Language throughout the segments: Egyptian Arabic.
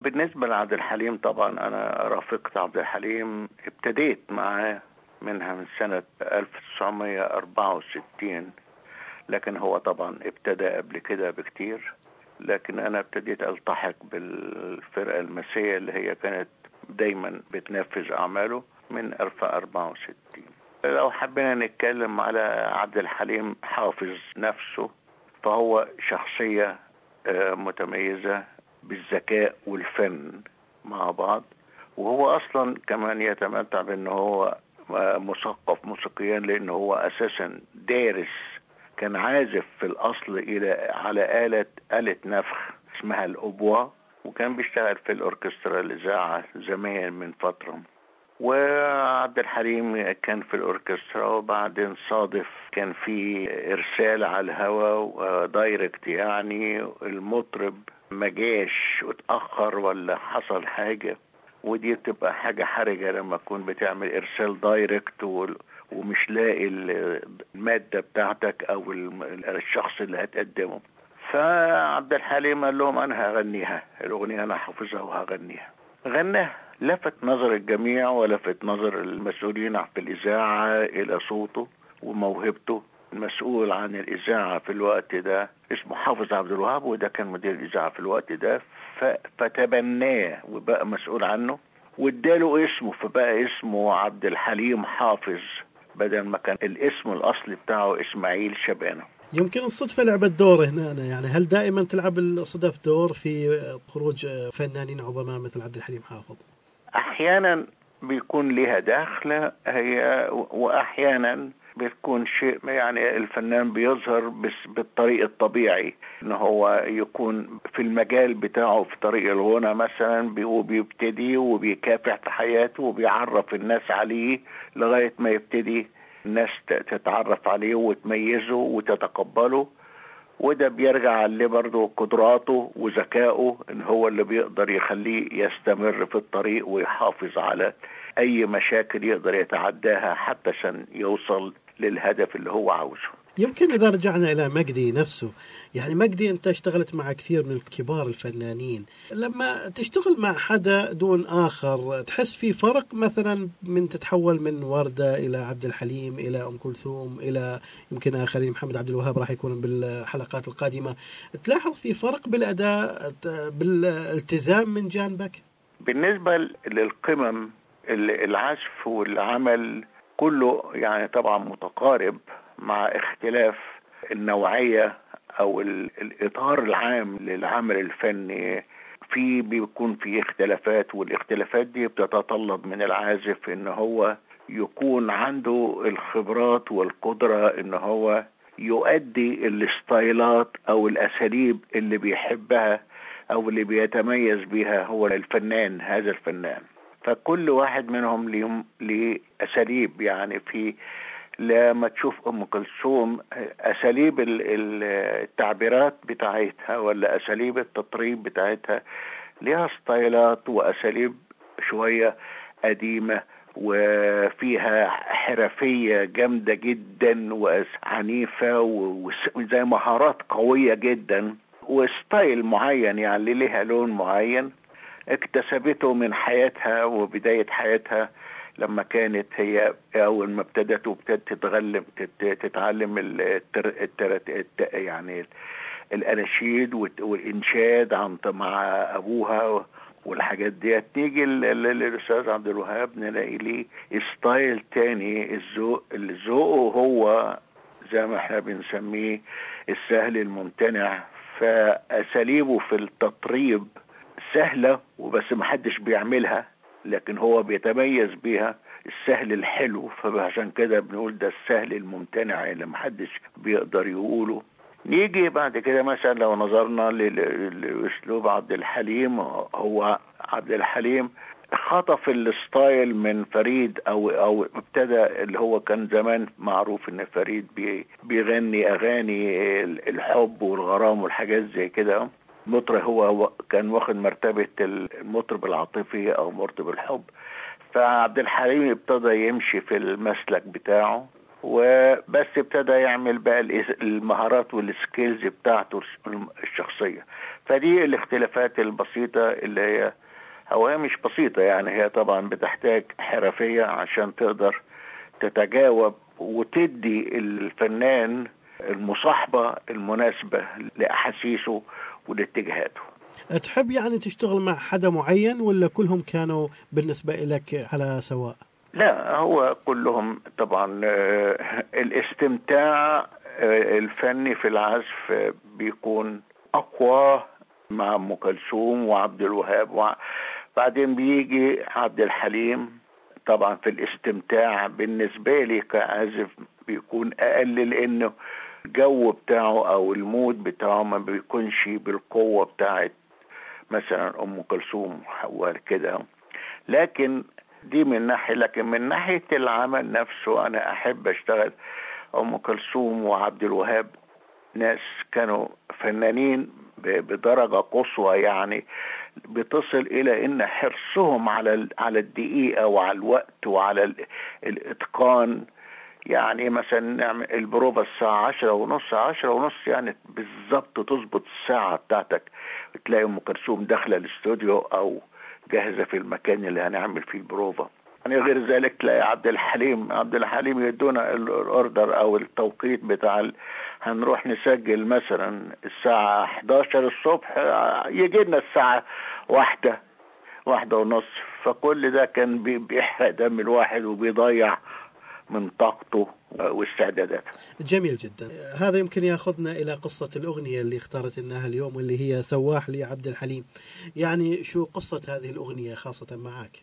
بالنسبة لعبد الحليم طبعا أنا رافقت عبد الحليم ابتديت معاه منها من سنة 1964 لكن هو طبعا ابتدى قبل كده بكتير لكن أنا ابتديت ألتحق بالفرقة المسية اللي هي كانت دايما بتنفذ أعماله من 1964 لو حبينا نتكلم على عبد الحليم حافظ نفسه فهو شخصية متميزة بالذكاء والفن مع بعض وهو اصلا كمان يتمتع بان هو مثقف موسيقيا لان هو اساسا دارس كان عازف في الاصل الى على آلة آلة نفخ اسمها الأبوا وكان بيشتغل في الأوركسترا الإذاعة زمان من فترة وعبد الحليم كان في الأوركسترا وبعدين صادف كان في إرسال على الهواء دايركت يعني المطرب ما جاش واتأخر ولا حصل حاجة ودي بتبقى حاجة حرجة لما تكون بتعمل إرسال دايركت ومش لاقي المادة بتاعتك أو الشخص اللي هتقدمه فعبد الحليم قال لهم أنا هغنيها الأغنية أنا حافظها وهغنيها غناها لفت نظر الجميع ولفت نظر المسؤولين في الإذاعة إلى صوته وموهبته المسؤول عن الإذاعة في الوقت ده اسمه حافظ عبد الوهاب وده كان مدير الإذاعة في الوقت ده فتبناه وبقى مسؤول عنه واداله اسمه فبقى اسمه عبد الحليم حافظ بدل ما كان الاسم الأصلي بتاعه إسماعيل شبانة يمكن الصدفة لعبت دور هنا أنا يعني هل دائما تلعب الصدف دور في خروج فنانين عظماء مثل عبد الحليم حافظ؟ أحيانا بيكون لها دخل هي وأحيانا بتكون شيء يعني الفنان بيظهر بس بالطريق الطبيعي ان هو يكون في المجال بتاعه في طريق الغنى مثلا وبيبتدي وبيكافح في حياته وبيعرف الناس عليه لغايه ما يبتدي الناس تتعرف عليه وتميزه وتتقبله وده بيرجع ليه برضه قدراته وذكائه ان هو اللي بيقدر يخليه يستمر في الطريق ويحافظ على اي مشاكل يقدر يتعداها حتى عشان يوصل للهدف اللي هو عاوزه يمكن اذا رجعنا الى مجدي نفسه يعني مجدي انت اشتغلت مع كثير من كبار الفنانين لما تشتغل مع حدا دون اخر تحس في فرق مثلا من تتحول من ورده الى عبد الحليم الى ام كلثوم الى يمكن اخرين محمد عبد الوهاب راح يكون بالحلقات القادمه تلاحظ في فرق بالاداء بالالتزام من جانبك بالنسبه للقمم العزف والعمل كله يعني طبعا متقارب مع اختلاف النوعية او الاطار العام للعمل الفني في بيكون في اختلافات والاختلافات دي بتتطلب من العازف ان هو يكون عنده الخبرات والقدرة ان هو يؤدي الستايلات او الاساليب اللي بيحبها او اللي بيتميز بها هو الفنان هذا الفنان فكل واحد منهم ليهم ليه اساليب يعني في لما تشوف ام كلثوم اساليب التعبيرات بتاعتها ولا اساليب التطريب بتاعتها ليها ستايلات واساليب شويه قديمه وفيها حرفيه جامده جدا وعنيفه وزي مهارات قويه جدا وستايل معين يعني ليها لون معين اكتسبته من حياتها وبداية حياتها لما كانت هي أول ما ابتدت وابتدت تتغلم تتعلم التر التر التر يعني الأناشيد والإنشاد عن مع أبوها والحاجات ديت نيجي للأستاذ عبد الوهاب نلاقي ليه ستايل تاني الذوق اللي ذوقه هو زي ما احنا بنسميه السهل الممتنع فأساليبه في التطريب سهلة وبس محدش بيعملها لكن هو بيتميز بيها السهل الحلو فعشان كده بنقول ده السهل الممتنع اللي محدش بيقدر يقوله نيجي بعد كده مثلا لو نظرنا لاسلوب عبد الحليم هو عبد الحليم خطف الستايل من فريد او او ابتدى اللي هو كان زمان معروف ان فريد بي بيغني اغاني الحب والغرام والحاجات زي كده مطرب هو كان واخد مرتبة المطرب العاطفي أو مطرب الحب فعبد الحليم ابتدى يمشي في المسلك بتاعه وبس ابتدى يعمل بقى المهارات والسكيلز بتاعته الشخصية فدي الاختلافات البسيطة اللي هي هو هي مش بسيطة يعني هي طبعا بتحتاج حرفية عشان تقدر تتجاوب وتدي الفنان المصاحبة المناسبة لأحاسيسه ولاتجاهاته تحب يعني تشتغل مع حدا معين ولا كلهم كانوا بالنسبة لك على سواء لا هو كلهم طبعا آه، الاستمتاع آه، الفني في العزف آه، بيكون أقوى مع أم كلثوم وعبد الوهاب بعدين بيجي عبد الحليم طبعا في الاستمتاع بالنسبة لي كعازف بيكون أقل لأنه الجو بتاعه أو المود بتاعه ما بيكونش بالقوة بتاعت مثلا أم كلثوم كده لكن دي من ناحية لكن من ناحية العمل نفسه أنا أحب أشتغل أم كلثوم وعبد الوهاب ناس كانوا فنانين بدرجة قصوى يعني بتصل إلى إن حرصهم على على الدقيقة وعلى الوقت وعلى الإتقان يعني مثلا نعمل البروفة الساعة عشرة ونص عشرة ونص يعني بالظبط تظبط الساعة بتاعتك تلاقي أم كلثوم داخلة الاستوديو أو جاهزة في المكان اللي هنعمل فيه البروفة يعني غير ذلك تلاقي عبد الحليم عبد الحليم يدونا الاوردر او التوقيت بتاع ال... هنروح نسجل مثلا الساعة 11 الصبح يجي لنا الساعة واحدة واحدة ونص فكل ده كان بيحرق دم الواحد وبيضيع من طاقته واستعداداته جميل جدا هذا يمكن ياخذنا الى قصه الاغنيه اللي اختارت لنا اليوم واللي هي سواح لعبد الحليم يعني شو قصه هذه الاغنيه خاصه معك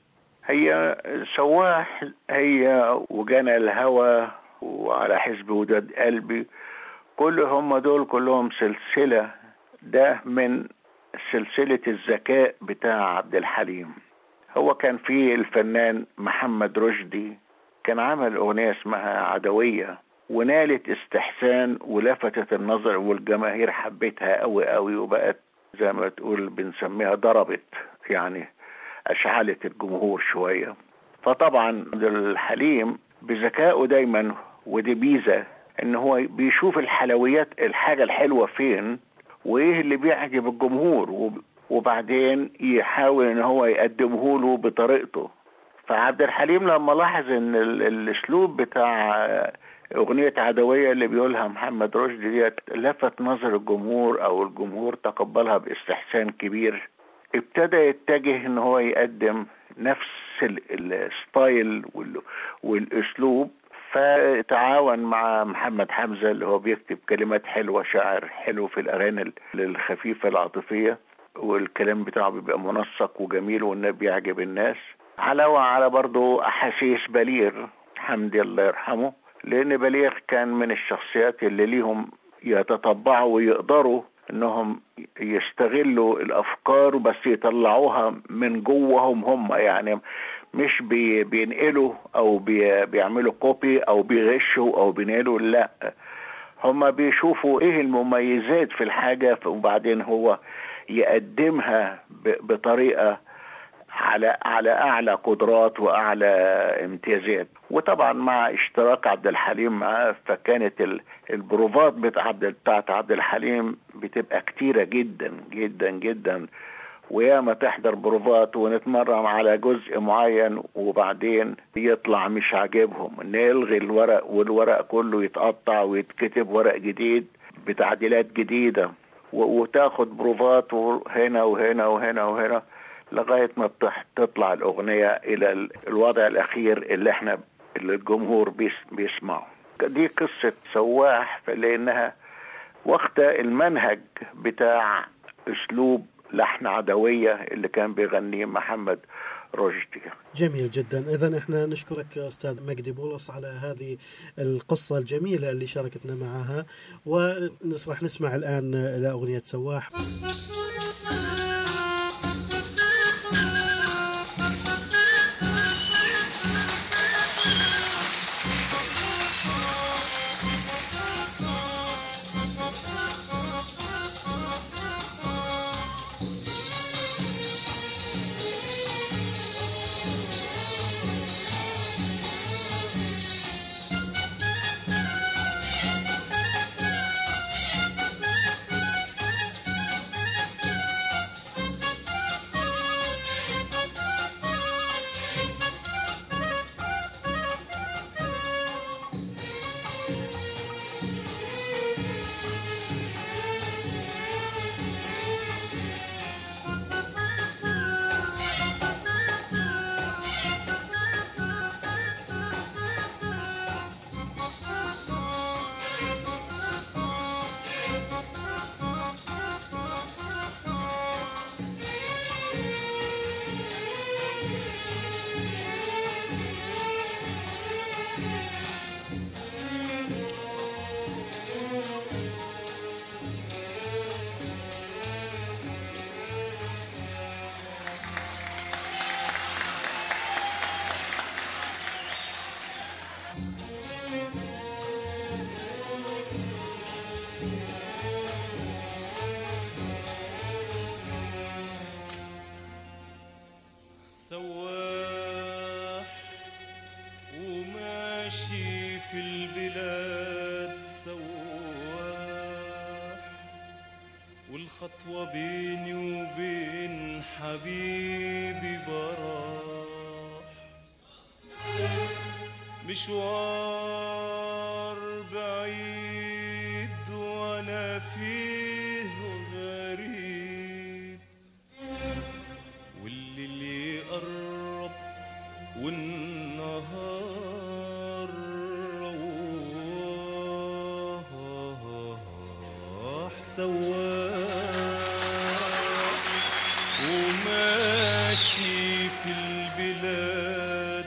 هي سواح هي وجنى الهوى وعلى حزب وداد قلبي كل هم دول كلهم سلسلة ده من سلسلة الذكاء بتاع عبد الحليم هو كان في الفنان محمد رشدي كان عمل أغنية اسمها عدوية ونالت استحسان ولفتت النظر والجماهير حبتها قوي قوي وبقت زي ما تقول بنسميها ضربت يعني أشعلت الجمهور شوية فطبعا عبد الحليم بذكائه دايما ودي بيزة ان هو بيشوف الحلويات الحاجة الحلوة فين وايه اللي بيعجب الجمهور وبعدين يحاول ان هو يقدمه له بطريقته فعبد الحليم لما لاحظ ان الاسلوب بتاع اغنية عدوية اللي بيقولها محمد رشدي ديت لفت نظر الجمهور او الجمهور تقبلها باستحسان كبير ابتدى يتجه ان هو يقدم نفس الستايل والاسلوب فتعاون مع محمد حمزة اللي هو بيكتب كلمات حلوة شعر حلو في الأغاني الخفيفة العاطفية والكلام بتاعه بيبقى منسق وجميل والنبي بيعجب الناس علاوة على برضه أحاسيس بليغ حمدي الله يرحمه لأن بليغ كان من الشخصيات اللي ليهم يتطبعوا ويقدروا انهم يستغلوا الافكار بس يطلعوها من جوهم هم يعني مش بي بينقلوا او بي بيعملوا كوبي او بيغشوا او بينقلوا لا هم بيشوفوا ايه المميزات في الحاجة وبعدين هو يقدمها بطريقة على على اعلى قدرات واعلى امتيازات وطبعا مع اشتراك عبد الحليم معاه فكانت البروفات بتاعت عبد الحليم بتبقى كتيره جدا جدا جدا وياما تحضر بروفات ونتمرن على جزء معين وبعدين يطلع مش عاجبهم نلغي الورق والورق كله يتقطع ويتكتب ورق جديد بتعديلات جديدة وتاخد بروفات هنا وهنا وهنا وهنا لغاية ما تطلع الأغنية إلى الوضع الأخير اللي احنا اللي الجمهور بيسمعه دي قصة سواح لأنها واخدة المنهج بتاع أسلوب لحن عدوية اللي كان بيغنيه محمد رشدي جميل جدا إذا إحنا نشكرك أستاذ مجدي بولس على هذه القصة الجميلة اللي شاركتنا معها ونسرح نسمع الآن لأغنية سواح سواح وماشي في البلاد سواح والخطوة بيني وبين حبيبي براح مشوار بعيد وانا فيه غريب والليل يقرب والنهار رواح سواح وماشي في البلاد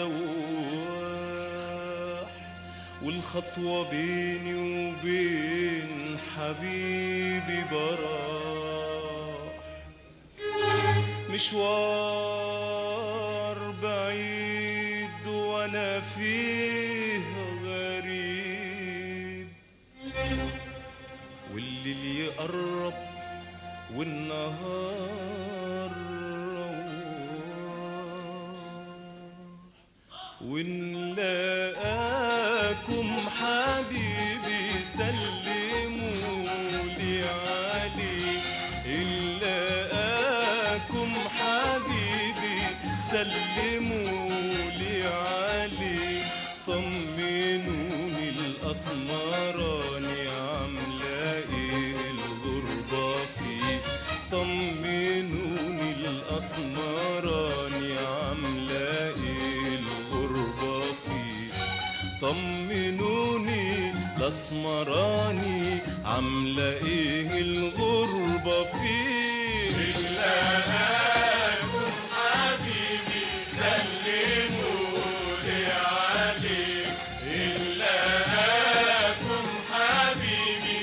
سواح والخطوة بيني وبين حبيبي براح مشوار بعيد وانا فيه غريب والليل يقرب والنهار رواح ونلاقاكم حبيبي سلموا لي عليه نلاقاكم حبيبي سلموا لي عليه طمنوني الأسمراني عاملة ايه الغربة فيه طمنوني الأسمراني عاملة ايه الغربة فيه طمنوني الاسمراني عامله ايه الغربه فيه إلاكم حبيبي سلموا لي عليه إلاكم حبيبي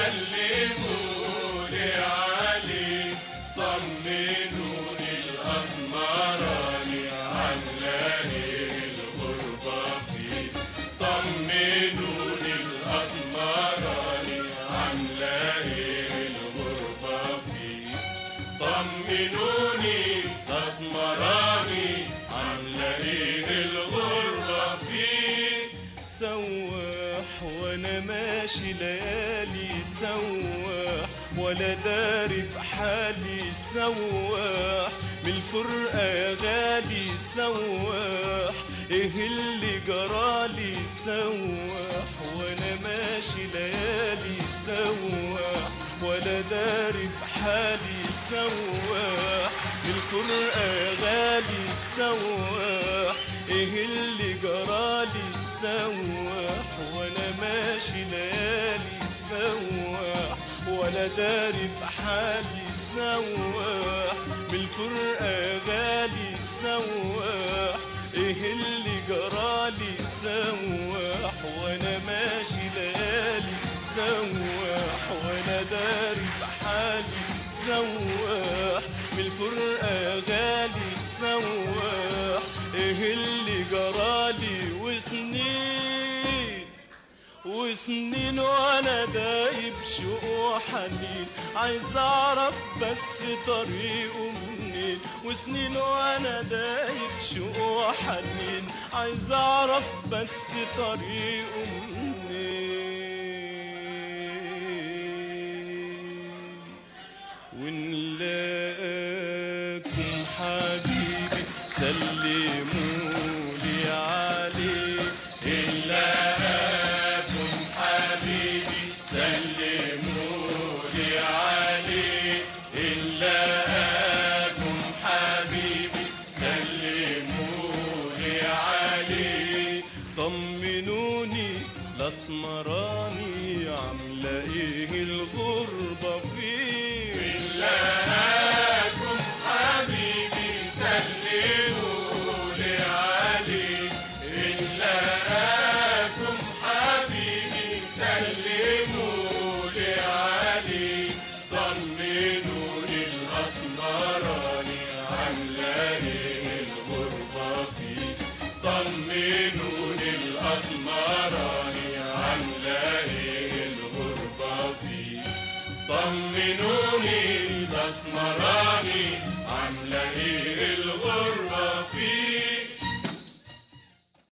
سلموا لي عليه طمنوني الأسمراني عاملة الغربة فيه طمنوني الأسمراني عاملة الغربة فيه طمنوني الأسمراني عاملة الغربة فيه سواح وانا ماشي ليالي سواح ولا داري بحالي سواح من الفرقة يا غالي سواح ايه اللي جرالي سواح وانا ماشي ليالي سواح ولا داري بحالي سواح من الفرقة يا غالي سواح ايه اللي جرالي سواح وانا ماشي ليالي سواح ولا داري بحالي سواح بالفرقة يا غالي سواح ايه اللي جرالي سواح وانا ماشي ليالي سواح وانا داري بحالي سواح بالفرقة يا غالي سواح ايه اللي جرالي وسنين وسنين وانا دايب شوق وحنين عايز اعرف بس طريقه منين وسنين وانا دايب شوق وحنين عايز اعرف بس طريقه منين ونلاقاكم حبيبي سلموا لي عليه إلاكم حبيبي سلموا لي عليه إلاكم حبيبي سلموا لي عليه طمنوني الاسمراني عامله ايه الغربه فيه إلاكم حبيبي سلموا لي عليه إلاكم حبيبي سلموا لي عليه طمنوني الأسمراني عاملة الغربة فيه طمنوني الأسمراني عاملة الغربة فيه طمنوني الأسمراني